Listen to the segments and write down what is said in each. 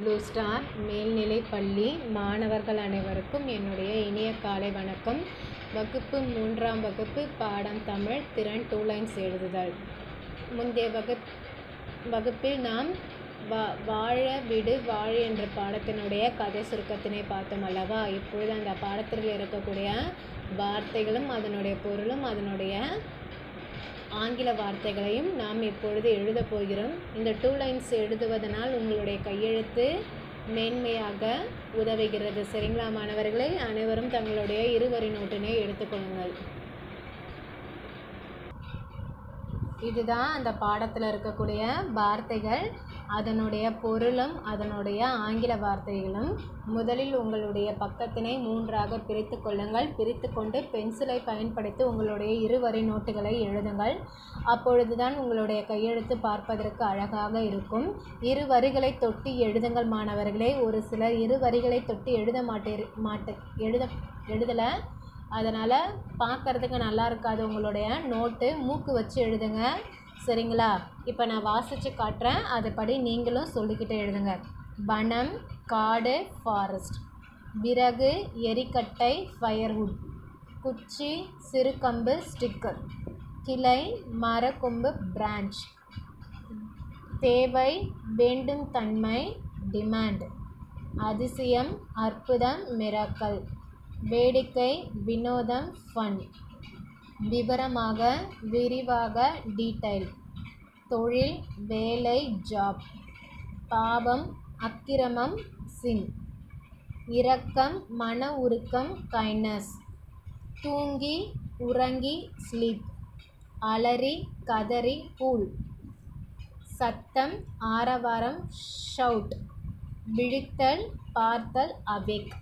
blue star மேல்நிலைப் பள்ளி மாணவர்கள் அனைவருக்கும் என்னுடைய இனிய காலை வணக்கம் வகுப்பு மூன்றாம் வகுப்பு பாடம் தமிழ் திறன் டூ லைன்ஸ் எழுதுதல் முந்தைய வகுப் வகுப்பில் நாம் வா வாழ விடு வாழ என்ற பாடத்தினுடைய கதை சுருக்கத்தினை பார்த்தோம் அல்லவா இப்பொழுது அந்த பாடத்தில் இருக்கக்கூடிய வார்த்தைகளும் அதனுடைய பொருளும் அதனுடைய ஆங்கில வார்த்தைகளையும் நாம் இப்பொழுது எழுதப் போகிறோம் இந்த டூ லைன்ஸ் எழுதுவதனால் உங்களுடைய கையெழுத்து மேன்மையாக உதவுகிறது சரிங்களா மாணவர்களே அனைவரும் தங்களுடைய இருவரி நோட்டினை எடுத்துக்கொள்ளுங்கள் இதுதான் அந்த பாடத்தில் இருக்கக்கூடிய வார்த்தைகள் அதனுடைய பொருளும் அதனுடைய ஆங்கில வார்த்தைகளும் முதலில் உங்களுடைய பக்கத்தினை மூன்றாக பிரித்து கொள்ளுங்கள் பிரித்து கொண்டு பென்சிலை பயன்படுத்தி உங்களுடைய இருவரி நோட்டுகளை எழுதுங்கள் அப்பொழுதுதான் உங்களுடைய கையெழுத்து பார்ப்பதற்கு அழகாக இருக்கும் இரு வரிகளை தொட்டி எழுதுங்கள் மாணவர்களே ஒரு சிலர் இரு வரிகளை தொட்டி எழுத மாட்டே மாட்ட எழுத எழுதலை அதனால் பார்க்குறதுக்கு நல்லா இருக்காது உங்களுடைய நோட்டு மூக்கு வச்சு எழுதுங்க சரிங்களா இப்போ நான் வாசித்து காட்டுறேன் அதுபடி நீங்களும் சொல்லிக்கிட்டே எழுதுங்க வனம் காடு ஃபாரஸ்ட் விறகு எரிக்கட்டை ஃபயர்வுட் குச்சி சிறுகம்பு ஸ்டிக்கர் கிளை மரக்கொம்பு பிரான்ச் தேவை வேண்டும் தன்மை டிமாண்ட் அதிசயம் அற்புதம் மிராக்கல் வேடிக்கை வினோதம் ஃபன் விவரமாக விரிவாக டீடைல் தொழில் வேலை ஜாப் பாவம் அக்கிரமம் சின் இரக்கம் மன உருக்கம் கைண்ட்னஸ் தூங்கி உறங்கி ஸ்லீப் அலறி கதறி கூல் சத்தம் ஆரவாரம் ஷவுட் விழித்தல் பார்த்தல் அவேக்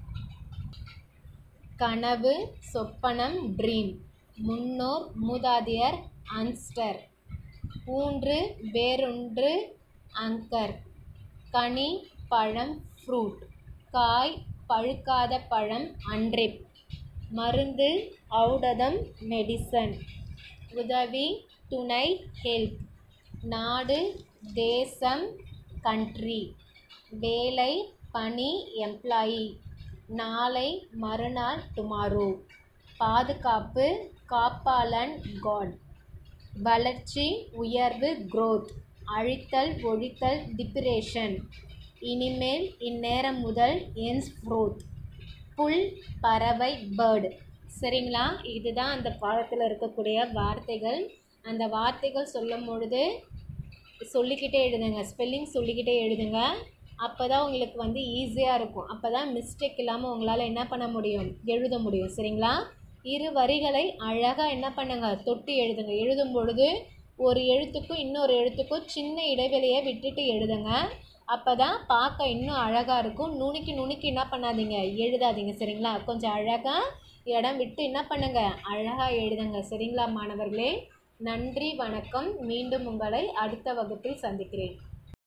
கனவு சொப்பனம் ட்ரீம் முன்னோர் மூதாதையர் அன்ஸ்டர் ஊன்று வேறொன்று அங்கர் கனி பழம் ஃப்ரூட் காய் பழுக்காத பழம் அன்றிப் மருந்து ஔடதம் மெடிசன் உதவி துணை ஹெல்ப் நாடு தேசம் கண்ட்ரி வேலை பணி எம்ப்ளாயி நாளை மறுநாள் டுமாரோ பாதுகாப்பு காப்பாளன் காட் வளர்ச்சி உயர்வு growth அழித்தல் ஒழித்தல் டிப்ரேஷன் இனிமேல் இந்நேரம் முதல் என்ஸ் ஃப்ரோத் புல் பறவை பேர்டு சரிங்களா இதுதான் அந்த பாடத்தில் இருக்கக்கூடிய வார்த்தைகள் அந்த வார்த்தைகள் சொல்லும் பொழுது சொல்லிக்கிட்டே எழுதுங்க ஸ்பெல்லிங் சொல்லிக்கிட்டே எழுதுங்க அப்போ தான் உங்களுக்கு வந்து ஈஸியாக இருக்கும் அப்போ தான் மிஸ்டேக் இல்லாமல் உங்களால் என்ன பண்ண முடியும் எழுத முடியும் சரிங்களா இரு வரிகளை அழகாக என்ன பண்ணுங்க தொட்டு எழுதுங்க எழுதும் பொழுது ஒரு எழுத்துக்கும் இன்னொரு எழுத்துக்கும் சின்ன இடைவெளியை விட்டுட்டு எழுதுங்க அப்போ தான் பார்க்க இன்னும் அழகாக இருக்கும் நுணுக்கி நுணுக்கி என்ன பண்ணாதீங்க எழுதாதீங்க சரிங்களா கொஞ்சம் அழகாக இடம் விட்டு என்ன பண்ணுங்க அழகாக எழுதுங்க சரிங்களா மாணவர்களே நன்றி வணக்கம் மீண்டும் உங்களை அடுத்த வகுப்பில் சந்திக்கிறேன்